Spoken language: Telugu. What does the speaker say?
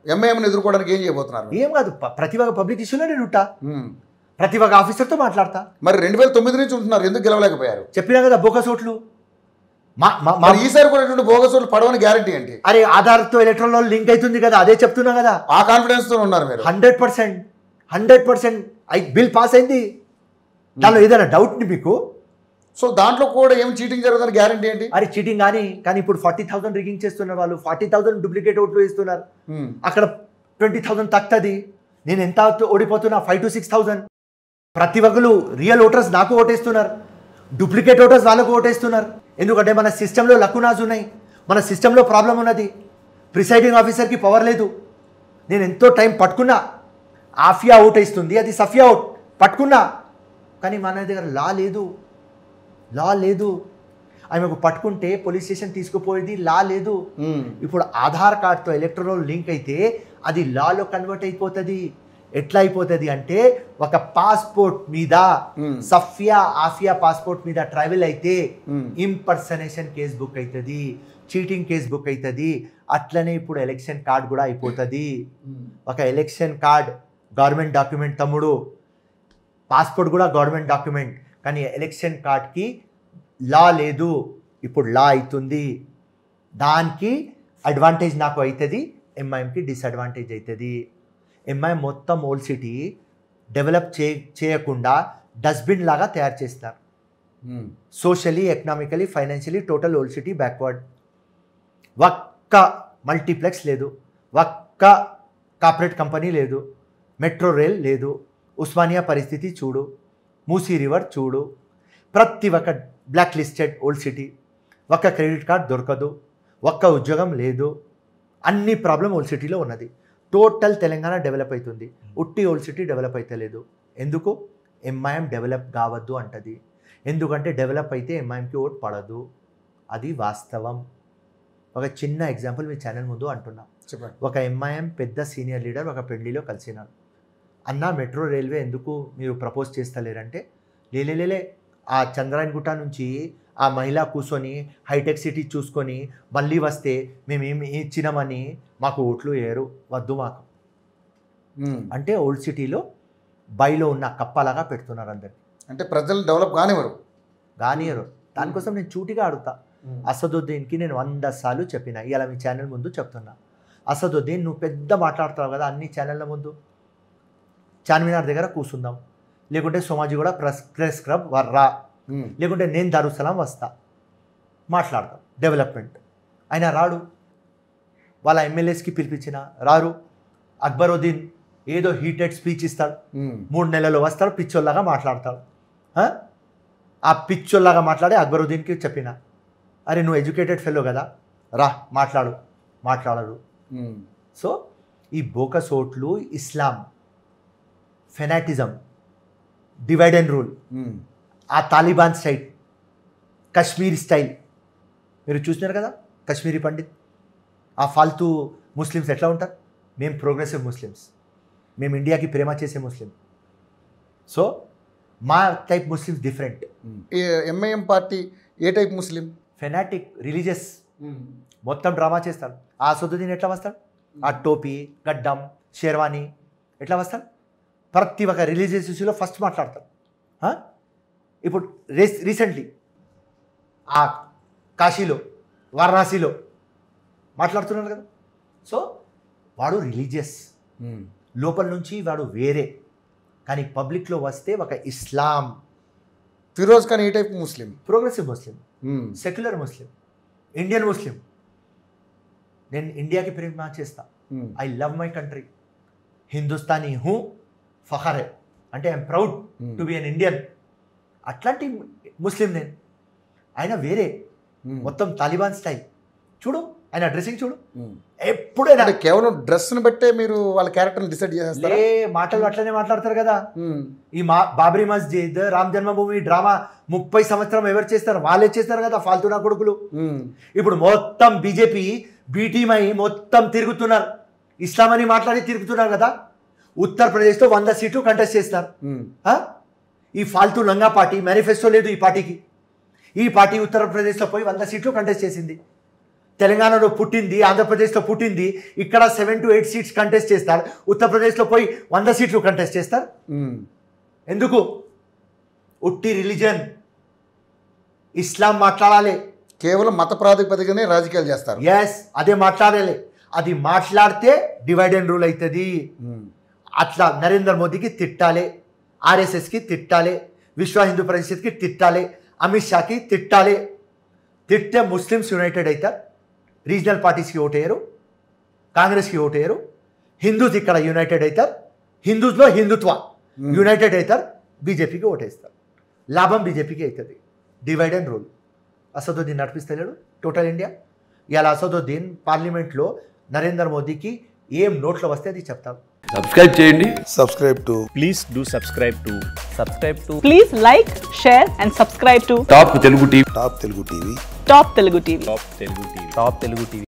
ఎంఐఎంని ఎదుర్కోవడానికి ఏం చేయబోతున్నారు ఏం కాదు ప- ప్రతి ఒక్క పబ్లిక్ ఇష్యూలో నేను ఉంటా ఉమ్. ప్రతి ఒక్క ఆఫీసర్తో మాట్లాడతా మరి రెండు వేల తొమ్మిది నుంచి ఉంటున్నారు ఎందుకు గెలవలేకపోయారు చెప్పినా కదా బోకస్ ఓట్లు మా మా- మా మరి ఈసారి కూడా ఇటువంటి బోగసోళ్ళు పడవని గ్యారంటీ ఏంటి అరే ఆధార్తో ఎలక్ట్రాన్ లింక్ అవుతుంది కదా అదే చెప్తున్నా కదా ఆ కాన్ఫిడెన్స్ తో ఉన్నారు మీరు hundred percent hundred percent bill pass అయింది దానిలో ఏదైనా డౌట్ మీకు సో దాంట్లో కూడా ఏం చీటింగ్ జరుగుతుందని గ్యారంటీ ఏంటి అరే చీటింగ్ కానీ కానీ ఇప్పుడు ఫార్టీ థౌసండ్ రిగింగ్ చేస్తున్నారు వాళ్ళు ఫార్టీ థౌసండ్ డూప్లికేట్ ఓట్లు ఇస్తున్నారు ఉమ్. అక్కడ ట్వంటీ థౌసండ్ తక్కువది నేను ఎంత ఓడిపోతున్నా ఫైవ్ టు సిక్స్ థౌసండ్ ప్రతి ఒక్కరు రియల్ ఓటర్స్ నాకు ఓటేస్తున్నారు డూప్లికేట్ ఓటర్స్ వాళ్ళకు ఓటేస్తున్నారు ఎందుకంటే మన సిస్టంలో లకునాజ్ ఉన్నాయి మన సిస్టంలో ప్రాబ్లం ఉన్నది ప్రిసైడింగ్ ఆఫీసర్కి పవర్ లేదు నేను ఎంతో టైం పట్టుకున్నా ఆఫియా అవుట్ ఇస్తుంది అది సఫియా అవుట్ పట్టుకున్నా కానీ మన దగ్గర లా లేదు లా లేదు ఆమెకు పట్టుకుంటే పోలీస్ స్టేషన్ తీసుకుపోయేది లా లేదు ఉమ్. ఇప్పుడు ఆధార్ కార్డ్తో ఎలక్ట్రల్ లింక్ అయితే అది లాలో కన్వర్ట్ అయిపోతుంది ఎట్లా అయిపోతుంది అంటే ఒక పాస్పోర్ట్ మీద Hmm. సఫియా ఆఫియా పాస్పోర్ట్ మీద ట్రావెల్ అయితే Hmm. ఇంపర్సనేషన్ కేస్ బుక్ అవుతుంది చీటింగ్ కేస్ బుక్ అవుతుంది అట్లనే ఇప్పుడు ఎలక్షన్ కార్డ్ కూడా అయిపోతుంది ఒక ఎలక్షన్ కార్డ్ గవర్నమెంట్ డాక్యుమెంట్ తమ్ముడు పాస్పోర్ట్ కూడా గవర్నమెంట్ డాక్యుమెంట్ కానీ ఎలక్షన్ కార్డ్కి లా లేదు ఇప్పుడు లా అవుతుంది దానికి అడ్వాంటేజ్ నాకు అవుతుంది ఎంఐఎంకి డిసడ్వాంటేజ్ అవుతుంది ఎంఐఎం మొత్తం ఓల్డ్ సిటీ డెవలప్ చే చేయకుండా డస్ట్బిన్ లాగా తయారు చేస్తారు ఉమ్. Socially economically financially total old city backward ఒక్క మల్టీప్లెక్స్ లేదు ఒక్క కార్పొరేట్ కంపెనీ లేదు మెట్రో రైల్ లేదు ఉస్మానియా పరిస్థితి చూడు మూసీ రివర్ చూడు ప్రతి ఒక్క బ్లాక్ లిస్టెడ్ ఓల్డ్ సిటీ ఒక్క క్రెడిట్ కార్డ్ దొరకదు ఒక్క ఉద్యోగం లేదు అన్ని ప్రాబ్లం ఓల్డ్ సిటీలో ఉన్నది టోటల్ తెలంగాణ డెవలప్ అవుతుంది ఉట్టి ఓల్డ్ సిటీ డెవలప్ అయితే లేదు ఎందుకు ఎంఐఎం డెవలప్ కావద్దు అంటది ఎందుకంటే డెవలప్ అయితే ఎంఐఎంకి ఓట్ పడదు అది వాస్తవం ఒక చిన్న ఎగ్జాంపుల్ మీ ఛానల్ ముందు అంటున్నా చెప్పండి ఒక ఎంఐఎం పెద్ద సీనియర్ లీడర్ ఒక పెళ్లిలో కలిసినారు అన్న మెట్రో రైల్వే ఎందుకు మీరు ప్రపోజ్ చేస్తలేరంటే లేలేలే ఆ చంద్రాయన్ గుట్ట నుంచి ఆ మహిళ కూర్చొని హైటెక్ సిటీ చూసుకొని మళ్ళీ వస్తే మేము ఏమి ఇచ్చినామని మాకు ఓట్లు వేయరు వద్దు మాకు ఉమ్. అంటే ఓల్డ్ సిటీలో బైలో ఉన్న కప్పలాగా పెడుతున్నారు అందరికి అంటే ప్రజలు డెవలప్ కానివ్వరు గానియరు దానికోసం నేను చూటిగా అడుగుతా అసదుద్దీన్కి నేను వంద సార్లు చెప్పిన ఇలా మీ ఛానల్ ముందు చెప్తున్నా అసదుద్దీన్ నువ్వు పెద్ద మాట్లాడుతావు కదా అన్ని ఛానళ్ళ ముందు చార్మినార్ దగ్గర కూర్చుందాం లేకుంటే సోమాజీ కూడా ప్రెస్ ప్రెస్ క్లబ్ వర్రా ఉమ్. లేకుంటే నేను దారుసలాం వస్తా మాట్లాడతాం డెవలప్మెంట్ ఆయన రాడు వాళ్ళ ఎమ్మెల్యేస్కి పిలిపించిన రారు అక్బరుద్దీన్ ఏదో హీటెడ్ స్పీచ్ ఇస్తాడు ఉమ్. మూడు నెలలు వస్తాడు పిచ్చోల్లాగా మాట్లాడతాడు ఆ? ఆ పిచ్చోల్లాగా మాట్లాడి అక్బరుద్దీన్కి చెప్పిన అరే నువ్వు ఎడ్యుకేటెడ్ ఫెలో కదా రా మాట్లాడు మాట్లాడడు ఉమ్. సో ఈ బోకస్ ఓట్లు Islam fanaticism divide and rule ఉమ్. ఆ తాలిబాన్ స్టైల్ కశ్మీర్ స్టైల్ మీరు చూసినారు కదా కశ్మీరీ పండిత్ ఆ ఫాల్తూ ముస్లిమ్స్ ఎట్లా ఉంటారు మేము ప్రోగ్రెసివ్ ముస్లిమ్స్ మేము ఇండియాకి ప్రేమ చేసే ముస్లిం సో మా టైప్ ముస్లిమ్స్ డిఫరెంట్ ఉమ్. ఈ ఎంఐఎం పార్టీ ఏ టైప్ ముస్లిం ఫెనాటిక్ రిలీజియస్ మొత్తం డ్రామా చేస్తాడు ఆ సొద్దుదీన్ ఎట్లా వస్తాడు ఆ టోపీ గడ్డం షేర్వాణి ఎట్లా వస్తాడు ప్రతి ఒక్క రిలీజియస్ ఇష్యూలో ఫస్ట్ మాట్లాడతాడు ఆ? ఇప్పుడు రీస్ రీసెంట్లీ ఆ కాశీలో వారణాసిలో మాట్లాడుతున్నాడు కదా సో వాడు రిలీజియస్ ఉమ్. లోపల నుంచి వాడు వేరే కానీ పబ్లిక్లో వస్తే ఒక ఇస్లాం ఫిరోజ్ ఖాన్ ఏ టైప్ ముస్లిం ప్రోగ్రెసివ్ ముస్లిం ఉమ్. సెక్యులర్ ముస్లిం ఇండియన్ ముస్లిం నేను ఇండియాకి ప్రేమ చేస్తా ఉమ్. I love my country Hindustani హూ ఫఖర్ హై అంటే I'm proud Hmm. To be an Indian అట్లాంటి ముస్లిం నేను ఆయన వేరే ఉమ్. మొత్తం తాలిబాన్ స్టైల్ చూడు ఆయన డ్రెస్సింగ్ చూడు ఉమ్. ఎప్పుడైనా అంటే కేవలం డ్రెస్ ని బట్టే మీరు వాళ్ళ క్యారెక్టర్ డిసైడ్ చేసేస్తారా లే మాటలు అట్లనే మాట్లాడతారు కదా ఉమ్. ఈ మా బాబ్రీ మస్జిద్ రామ్ జన్మభూమి డ్రామా ముప్పై సంవత్సరం ఎవరు చేస్తారు వాళ్ళే చేస్తారు కదా ఫాల్తునా కొడుకులు ఉమ్. ఇప్పుడు మొత్తం బీజేపీ బీటీమై మొత్తం తిరుగుతున్నారు ఇస్లాం అని మాట్లాడి తిరుగుతున్నారు కదా ఉత్తరప్రదేశ్లో వంద సీట్లు కంటెస్ట్ చేస్తారు ఉమ్. ఆ? ఈ ఫాల్తూ లంగా పార్టీ మేనిఫెస్టో లేదు ఈ పార్టీకి ఈ పార్టీ ఉత్తరప్రదేశ్లో పోయి వంద సీట్లు కంటెస్ట్ చేసింది తెలంగాణలో పుట్టింది ఆంధ్రప్రదేశ్లో పుట్టింది ఇక్కడ seven to eight seats contest చేస్తారు ఉత్తరప్రదేశ్లో పోయి వంద సీట్లు కంటెస్ట్ చేస్తారు ఉమ్. ఎందుకు ఉట్టి రిలీజన్ ఇస్లాం మాట్లాడాలి కేవలం మత ప్రాతిపదికనే రాజకీయాలు చేస్తారు ఎస్ అదే మాట్లాడాలి అది మాట్లాడితే డివైడ్ అండ్ రూల్ అవుతుంది ఉమ్. అట్లా నరేంద్ర మోదీకి తిట్టాలి ఆర్ఎస్ఎస్కి తిట్టాలి విశ్వ హిందూ పరిషత్కి తిట్టాలి అమిత్ షాకి తిట్టాలి తిట్టే ముస్లిమ్స్ యునైటెడ్ అవుతారు రీజనల్ పార్టీస్కి ఓటేయరు కాంగ్రెస్కి ఓటేయరు హిందూస్ ఇక్కడ యునైటెడ్ అవుతారు హిందూస్లో హిందుత్వ యునైటెడ్ అవుతారు బీజేపీకి ఓటేస్తారు లాభం బీజేపీకి అవుతుంది డివైడ్ అండ్ రూల్ అసదుద్దీన్ నడిపిస్తలేడు టోటల్ ఇండియా ఇవాళ అసదుద్దీన్ పార్లమెంట్లో నరేంద్ర మోదీకి ఏం నోట్లో వస్తే అది చెప్తాం సబ్స్క్రైబ్ చేయండి subscribe to please do subscribe to subscribe to Please like, share, and subscribe to top Telugu TV top Telugu TV Top Telugu TV. Top Telugu TV. Top Telugu TV.